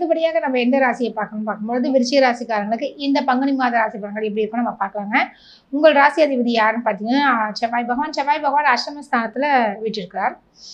அடுத்தபடியாக நம்ம எந்த ராசியை பார்க்கணும் பார்க்கும்பொழுது விருச்சிக ராசிக்காரங்களுக்கு இந்த பங்குனி மாத ராசி பலன்கள் எப்படி இருக்கும் நம்ம பார்க்கலாங்க உங்கள் ராசி அதிபதி யாருன்னு பார்த்தீங்கன்னா செவ்வாய் பகவான் செவ்வாய் பகவான் அஷ்டமஸ்தானத்தில் வீற்றிருக்கிறார்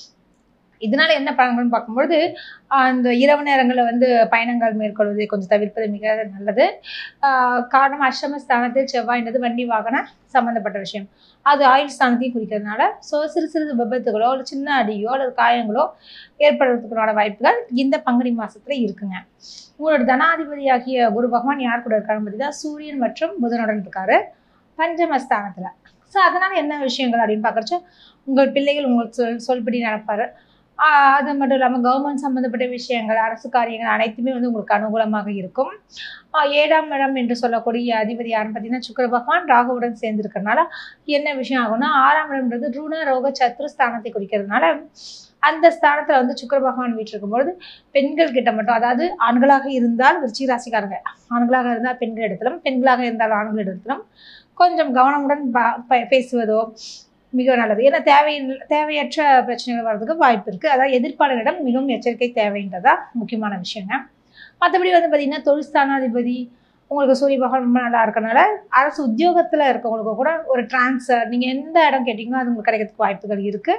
இதனால என்ன பலன்கள்னு பார்க்கும்பொழுது அந்த இரவு நேரங்களில் வந்து பயணங்கள் மேற்கொள்வதை கொஞ்சம் தவிர்ப்பது மிக நல்லது ஆஹ் காரணம் அஷ்டம ஸ்தானத்தில் செவ்வாய்ன்றது வண்டி வாகன சம்மந்தப்பட்ட விஷயம் அது ஆயுள் ஸ்தானத்தையும் குறிக்கிறதுனால ஸோ சிறு சிறு விபத்துகளோ இல்லை சின்ன அடியோ அல்லது காயங்களோ ஏற்படுறதுக்குள்ள வாய்ப்புகள் இந்த பங்குனி மாசத்துல இருக்குங்க உங்களோட தனாதிபதியாகிய குரு பகவான் யார் கூட இருக்காருன்னு பார்த்தீங்கன்னா சூரியன் மற்றும் புதனுடன் இருக்காரு பஞ்சமஸ்தானத்துல ஸோ அதனால என்ன விஷயங்கள் அப்படின்னு பார்க்கறச்ச உங்கள் பிள்ளைகள் உங்களுக்கு சொல் சொல்படி நடப்பாரு ஆஹ் அது மட்டும் இல்லாமல் கவர்மெண்ட் சம்மந்தப்பட்ட விஷயங்கள் அரசு காரியங்கள் அனைத்துமே வந்து உங்களுக்கு அனுகூலமாக இருக்கும் ஆஹ் ஏழாம் இடம் என்று சொல்லக்கூடிய அதிபதி யாருன்னு பார்த்தீங்கன்னா சுக்கிர பகவான் ராகுவுடன் சேர்ந்திருக்கறனால என்ன விஷயம் ஆகும்னா ஆறாம் இடம்ன்றது ருண ரோக சத்ரு ஸ்தானத்தை குறிக்கிறதுனால அந்த ஸ்தானத்துல வந்து சுக்கிர பகவான் வீற்றிருக்கும்பொழுது பெண்கள் கிட்ட மட்டும் அதாவது ஆண்களாக இருந்தால் விருச்சிக ராசிக்காரங்க ஆண்களாக இருந்தால் பெண்கள் இடத்திலும் பெண்களாக இருந்தால் ஆண்கள் இடத்திலும் கொஞ்சம் கவனமுடன் பா- ப- பேசுவதோ மிக நல்லது ஏன்னா தேவை தேவையற்ற பிரச்சனைகள் வர்றதுக்கு வாய்ப்பு இருக்குது அதாவது எதிர்ப்பாளரிடம் மிகவும் எச்சரிக்கை தேவைன்றதா முக்கியமான விஷயங்க மற்றபடி வந்து பார்த்திங்கன்னா தொழில் ஸ்தானாதிபதி உங்களுக்கு சூரிய பகவான் ரொம்ப நல்லா இருக்கனால அரசு உத்தியோகத்தில் இருக்கவங்களுக்கு கூட ஒரு டிரான்ஸ்ஃபர் நீங்கள் எந்த இடம் கேட்டிங்களோ அது உங்களுக்கு கிடைக்கிறதுக்கு வாய்ப்புகள் இருக்குது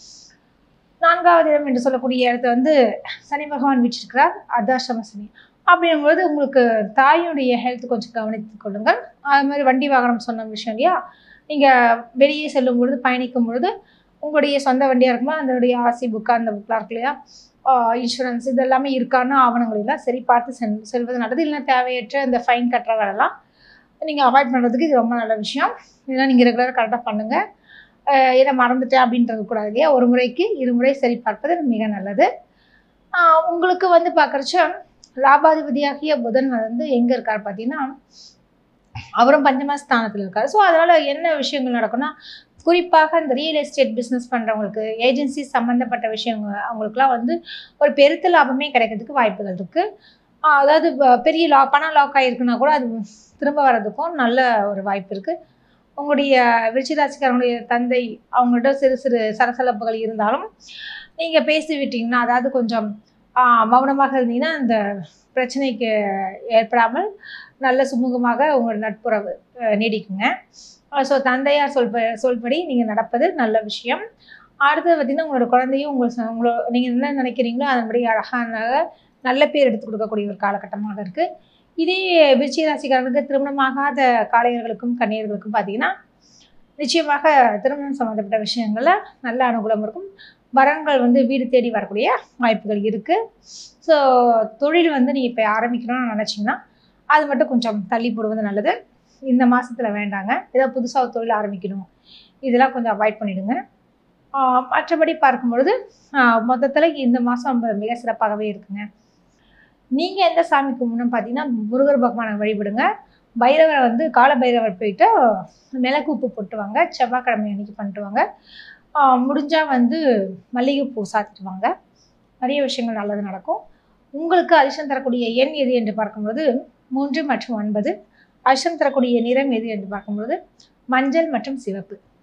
நான்காவது இடம் என்று சொல்லக்கூடிய இடத்த வந்து சனி பகவான் வீச்சிருக்கிறார் அர்த்தாசிரம சனி அப்படிங்கும்போது உங்களுக்கு தாயுடைய ஹெல்த் கொஞ்சம் கவனித்துக் கொள்ளுங்கள் அது மாதிரி வண்டி வாகனம் சொன்ன விஷயம் இல்லையா நீங்கள் வெளியே செல்லும் பொழுது பயணிக்கும் பொழுது உங்களுடைய சொந்த வண்டியாக இருக்கும்போது அதனுடைய ஆர்சி புக்கு அந்த புக்கெலாம் இருக்கு இல்லையா இன்சூரன்ஸ் இது எல்லாமே இருக்கான்னு ஆவணங்கள் எல்லாம் சரி பார்த்து செல் செல்வது நல்லது இல்லைன்னா தேவையற்ற இந்த ஃபைன் கட்டுற வேலைலாம் நீங்கள் அவாய்ட் பண்ணுறதுக்கு இது ரொம்ப நல்ல விஷயம் இதெல்லாம் நீங்கள் ரெகுலராக கரெக்டாக பண்ணுங்கள் ஏன்னா மறந்துட்டேன் அப்படின்றது கூடாது இல்லையா ஒரு முறைக்கு இருமுறை சரி பார்ப்பது மிக நல்லது ஆஹ் உங்களுக்கு வந்து பார்க்குறச்ச லாபாதிபதியாகிய புதன் வந்து எங்கே இருக்கார் பார்த்தீங்கன்னா அவரும் பஞ்சமஸ்தானத்தில் இருக்கார் ஸோ அதனால் என்ன விஷயங்கள் நடக்கும்னா குறிப்பாக இந்த ரியல் எஸ்டேட் பிஸ்னஸ் பண்ணுறவங்களுக்கு ஏஜென்சி சம்மந்தப்பட்ட விஷயங்கள் அவங்களுக்குலாம் வந்து ஒரு பெருத்த லாபமே கிடைக்கிறதுக்கு வாய்ப்புகள் இருக்குது அதாவது ப- பெரிய லா பணம் லாக் ஆகிருக்குன்னா கூட அது திரும்ப வர்றதுக்கும் நல்ல ஒரு வாய்ப்பு இருக்குது உங்களுடைய விருச்சிராசிக்காரங்களுடைய தந்தை அவங்கள்ட்ட சிறு சிறு சலசலப்புகள் இருந்தாலும் நீங்கள் பேசி விட்டீங்கன்னா அதாவது கொஞ்சம் ஆஹ், மௌனமாக இருந்தீங்கன்னா அந்த பிரச்சனைக்கு ஏற்படாமல் நல்ல சுமூகமாக உங்களோட நட்புறவு அஹ், நீடிக்குங்க ஸோ தந்தையார் சொல்ப சொல்படி நீங்கள் நடப்பது நல்ல விஷயம் அடுத்தது பார்த்திங்கன்னா உங்களோட குழந்தையும் உங்கள் ச- உங்களோ நீங்கள் என்ன நினைக்கிறீங்களோ அதன்படி அழகான நல்ல பேர் எடுத்து கொடுக்கக்கூடிய ஒரு காலகட்டமாக இருக்குது இதே விருச்சிக ராசிக்காரர்களுக்கு திருமணமாகாத காளையர்களுக்கும் கன்னியர்களுக்கும் பார்த்தீங்கன்னா நிச்சயமாக திருமணம் சம்மந்தப்பட்ட விஷயங்களில் நல்ல அனுகூலம் இருக்கும் வரன்கள் வந்து வீடு தேடி வரக்கூடிய வாய்ப்புகள் இருக்குது ஸோ தொழில் வந்து நீங்கள் இப்போ ஆரம்பிக்கணும்னு நினச்சிங்கன்னா அது மட்டும் கொஞ்சம் தள்ளி போடுவது நல்லது இந்த மாசத்துல வேண்டாங்க ஏதோ புதுசாக ஒரு தொழில் ஆரம்பிக்கணும் இதெல்லாம் கொஞ்சம் அவாய்ட் பண்ணிடுங்க ஆஹ் மற்றபடி பார்க்கும்பொழுது மொத்தத்தில் இந்த மாதம் மிக சிறப்பாகவே இருக்குங்க நீங்கள் எந்த சாமி கும்பிடணும் பார்த்தீங்கன்னா முருகர் பகவானை வழிபடுங்க பைரவரை வந்து கால பைரவர் போயிட்டு மிளகு உப்பு போட்டு வாங்க செவ்வாய்க்கிழமை அன்னைக்கு பண்ணிட்டு வாங்க ஆஹ் முடிஞ்சா வந்து மல்லிகைப்பூ சாத்திட்டு வாங்க நிறைய விஷயங்கள் நல்லது நடக்கும் உங்களுக்கு அதிர்ஷ்டம் தரக்கூடிய எண் எது என்று பார்க்கும்போது மூன்று மற்றும் ஒன்பது அதிர்ஷ்டம் தரக்கூடிய நிறம் எது என்று பார்க்கும்போது மஞ்சள் மற்றும் சிவப்பு